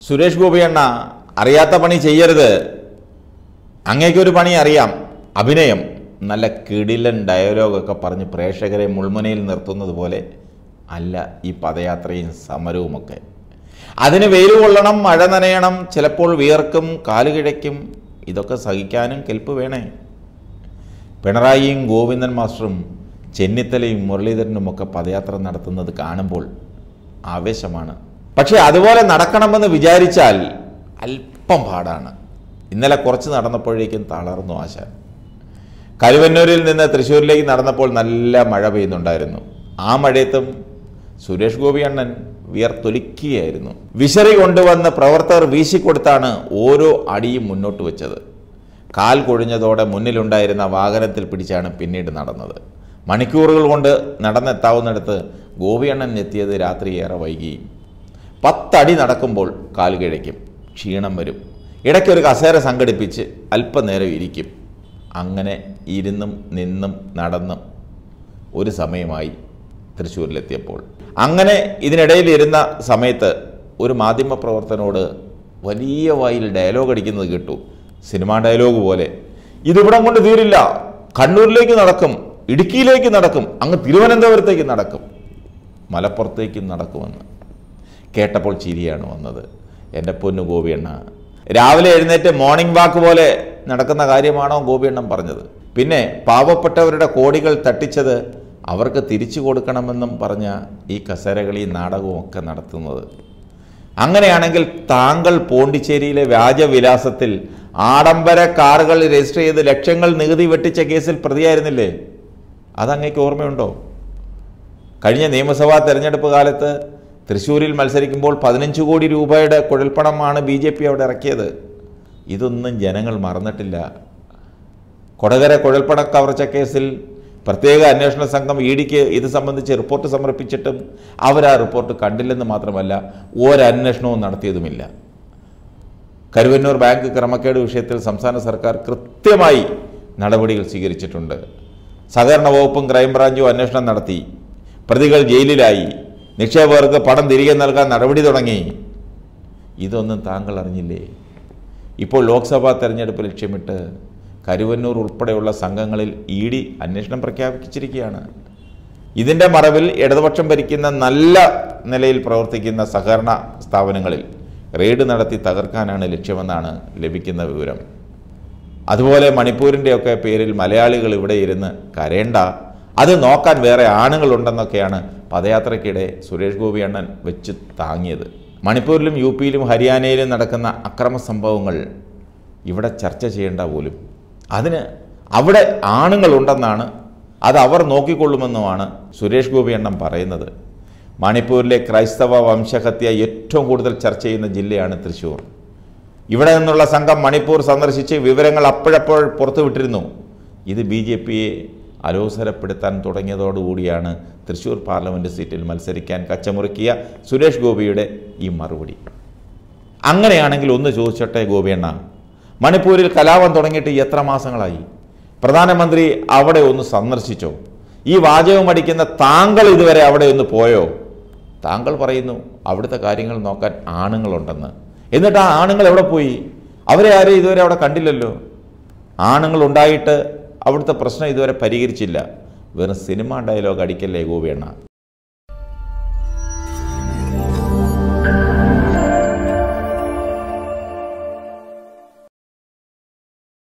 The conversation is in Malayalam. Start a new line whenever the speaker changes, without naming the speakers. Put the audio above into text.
സുരേഷ് ഗോപിയണ്ണ അറിയാത്ത പണി ചെയ്യരുത് അങ്ങേക്കൊരു പണി അറിയാം അഭിനയം നല്ല കിടിലൻ ഡയലോഗൊക്കെ പറഞ്ഞ് പ്രേക്ഷകരെ മുൾമുനയിൽ നിർത്തുന്നത് പോലെ അല്ല ഈ പദയാത്രയും സമരവുമൊക്കെ അതിന് വെയിൽ കൊള്ളണം മഴ നനയണം ചിലപ്പോൾ വിയർക്കും കാലുകിഴയ്ക്കും ഇതൊക്കെ സഹിക്കാനും കെൽപ്പ് വേണേ പിണറായിയും ഗോവിന്ദൻ മാസ്റ്ററും ചെന്നിത്തലയും മുരളീധരനുമൊക്കെ പദയാത്ര നടത്തുന്നത് കാണുമ്പോൾ ആവേശമാണ് പക്ഷേ അതുപോലെ നടക്കണമെന്ന് വിചാരിച്ചാൽ അല്പം പാടാണ് ഇന്നലെ കുറച്ച് നടന്നപ്പോഴേക്കും തളർന്നു ആശ കരുവന്നൂരിൽ നിന്ന് തൃശ്ശൂരിലേക്ക് നടന്നപ്പോൾ നല്ല മഴ പെയ്യുന്നുണ്ടായിരുന്നു ആ മഴയത്തും സുരേഷ് ഗോപി അണ്ണൻ വിയർത്തൊലിക്കുകയായിരുന്നു വിശറി കൊണ്ടുവന്ന് പ്രവർത്തകർ വീശിക്കൊടുത്താണ് ഓരോ അടിയും മുന്നോട്ട് വെച്ചത് കാൽ കൊഴിഞ്ഞതോടെ മുന്നിലുണ്ടായിരുന്ന വാഹനത്തിൽ പിടിച്ചാണ് പിന്നീട് നടന്നത് മണിക്കൂറുകൾ കൊണ്ട് നടന്നെത്താവുന്നിടത്ത് ഗോപിയണ്ണൻ എത്തിയത് രാത്രി ഏറെ വൈകി പത്തടി നടക്കുമ്പോൾ കാൽ കിഴയ്ക്കും ക്ഷീണം വരും ഇടയ്ക്കൊരു കസേര സംഘടിപ്പിച്ച് അല്പനേരം ഇരിക്കും അങ്ങനെ ഇരുന്നും നിന്നും നടന്നും ഒരു സമയമായി തൃശ്ശൂരിലെത്തിയപ്പോൾ അങ്ങനെ ഇതിനിടയിൽ ഇരുന്ന സമയത്ത് ഒരു മാധ്യമപ്രവർത്തനോട് വലിയ വായിൽ ഡയലോഗ് അടിക്കുന്നത് കേട്ടു സിനിമാ ഡയലോഗ് പോലെ ഇതിവിടം കൊണ്ട് തീരില്ല കണ്ണൂരിലേക്ക് നടക്കും ഇടുക്കിയിലേക്ക് നടക്കും അങ്ങ് തിരുവനന്തപുരത്തേക്ക് നടക്കും മലപ്പുറത്തേക്കും നടക്കുമെന്ന് കേട്ടപ്പോൾ ചിരിയാണ് വന്നത് എൻ്റെ പൊന്നു ഗോപിയണ്ണ രാവിലെ എഴുന്നേറ്റ് മോർണിംഗ് വാക്ക് പോലെ നടക്കുന്ന കാര്യമാണോ ഗോപിയണ്ണൻ പറഞ്ഞത് പിന്നെ പാവപ്പെട്ടവരുടെ കോടികൾ തട്ടിച്ചത് അവർക്ക് തിരിച്ചു കൊടുക്കണമെന്നും പറഞ്ഞ ഈ കസേരകളി നാടകവും ഒക്കെ നടത്തുന്നത് അങ്ങനെയാണെങ്കിൽ താങ്കൾ പോണ്ടിച്ചേരിയിലെ വ്യാജവിലാസത്തിൽ ആഡംബര കാറുകൾ രജിസ്റ്റർ ചെയ്ത് ലക്ഷങ്ങൾ നികുതി വെട്ടിച്ച കേസിൽ പ്രതിയായിരുന്നില്ലേ അതങ്ങേക്ക് ഓർമ്മയുണ്ടോ കഴിഞ്ഞ നിയമസഭാ തെരഞ്ഞെടുപ്പ് കാലത്ത് തൃശ്ശൂരിൽ മത്സരിക്കുമ്പോൾ പതിനഞ്ച് കോടി രൂപയുടെ കുഴൽപ്പണമാണ് ബി ജെ പി അവിടെ ഇറക്കിയത് ഇതൊന്നും ജനങ്ങൾ മറന്നിട്ടില്ല കൊടകര കുഴൽപ്പണ കവർച്ച കേസിൽ പ്രത്യേക അന്വേഷണ സംഘം ഇ ഡിക്ക് ഇത് സംബന്ധിച്ച് റിപ്പോർട്ട് സമർപ്പിച്ചിട്ടും അവർ ആ റിപ്പോർട്ട് കണ്ടില്ലെന്ന് മാത്രമല്ല ഒരന്വേഷണവും നടത്തിയതുമില്ല കരുവന്നൂർ ബാങ്ക് ക്രമക്കേട് വിഷയത്തിൽ സംസ്ഥാന സർക്കാർ കൃത്യമായി നടപടികൾ സ്വീകരിച്ചിട്ടുണ്ട് സഹകരണ വകുപ്പും ക്രൈംബ്രാഞ്ചും അന്വേഷണം നടത്തി പ്രതികൾ ജയിലിലായി നിക്ഷേപകർക്ക് പണം തിരികെ നൽകാൻ നടപടി തുടങ്ങി ഇതൊന്നും താങ്കൾ അറിഞ്ഞില്ലേ ഇപ്പോൾ ലോക്സഭാ തെരഞ്ഞെടുപ്പ് ലക്ഷ്യമിട്ട് കരുവന്നൂർ ഉൾപ്പെടെയുള്ള സംഘങ്ങളിൽ ഇ ഡി അന്വേഷണം പ്രഖ്യാപിച്ചിരിക്കുകയാണ് ഇതിൻ്റെ മറവിൽ ഇടതുപക്ഷം ഭരിക്കുന്ന നല്ല നിലയിൽ പ്രവർത്തിക്കുന്ന സഹകരണ സ്ഥാപനങ്ങളിൽ റെയ്ഡ് നടത്തി തകർക്കാനാണ് ലക്ഷ്യമെന്നാണ് ലഭിക്കുന്ന വിവരം അതുപോലെ മണിപ്പൂരിൻ്റെയൊക്കെ പേരിൽ മലയാളികൾ ഇവിടെ ഇരുന്ന് കരേണ്ട അത് നോക്കാൻ വേറെ ആണുങ്ങളുണ്ടെന്നൊക്കെയാണ് പദയാത്രയ്ക്കിടെ സുരേഷ് ഗോപി അണ്ണൻ വെച്ച് താങ്ങിയത് മണിപ്പൂരിലും യു പിയിലും ഹരിയാനയിലും നടക്കുന്ന അക്രമ സംഭവങ്ങൾ ഇവിടെ ചർച്ച ചെയ്യേണ്ട പോലും അതിന് അവിടെ ആണുങ്ങളുണ്ടെന്നാണ് അത് അവർ നോക്കിക്കൊള്ളുമെന്നുമാണ് സുരേഷ് ഗോപി എണ്ണം പറയുന്നത് മണിപ്പൂരിലെ ക്രൈസ്തവ വംശഹത്യ ഏറ്റവും കൂടുതൽ ചർച്ച ചെയ്യുന്ന ജില്ലയാണ് തൃശ്ശൂർ ഇവിടെ നിന്നുള്ള സംഘം മണിപ്പൂർ സന്ദർശിച്ച് വിവരങ്ങൾ അപ്പോഴപ്പോൾ പുറത്തുവിട്ടിരുന്നു ഇത് ബി ജെ പിയെ അലോസരപ്പെടുത്താൻ തുടങ്ങിയതോടുകൂടിയാണ് തൃശ്ശൂർ പാർലമെൻറ്റ് സീറ്റിൽ മത്സരിക്കാൻ കച്ചമുറുക്കിയ സുരേഷ് ഗോപിയുടെ ഈ മറുപടി അങ്ങനെയാണെങ്കിൽ ഒന്ന് ചോദിച്ചോട്ടെ ഗോപിയണ്ണ മണിപ്പൂരിൽ കലാപം തുടങ്ങിയിട്ട് എത്ര മാസങ്ങളായി പ്രധാനമന്ത്രി അവിടെ ഒന്ന് സന്ദർശിച്ചോ ഈ വാചകം അടിക്കുന്ന താങ്കൾ ഇതുവരെ അവിടെ ഒന്ന് പോയോ താങ്കൾ പറയുന്നു അവിടുത്തെ കാര്യങ്ങൾ നോക്കാൻ ആണുങ്ങളുണ്ടെന്ന് എന്നിട്ട് ആ ആണുങ്ങൾ എവിടെ പോയി അവരെ ആരെയും ഇതുവരെ അവിടെ കണ്ടില്ലല്ലോ ആണുങ്ങൾ ഉണ്ടായിട്ട് അവിടുത്തെ പ്രശ്നം ഇതുവരെ പരിഹരിച്ചില്ല വെറും സിനിമ ഡയലോഗ് അടിക്കല്ലേ ഗോപിയണ്ണ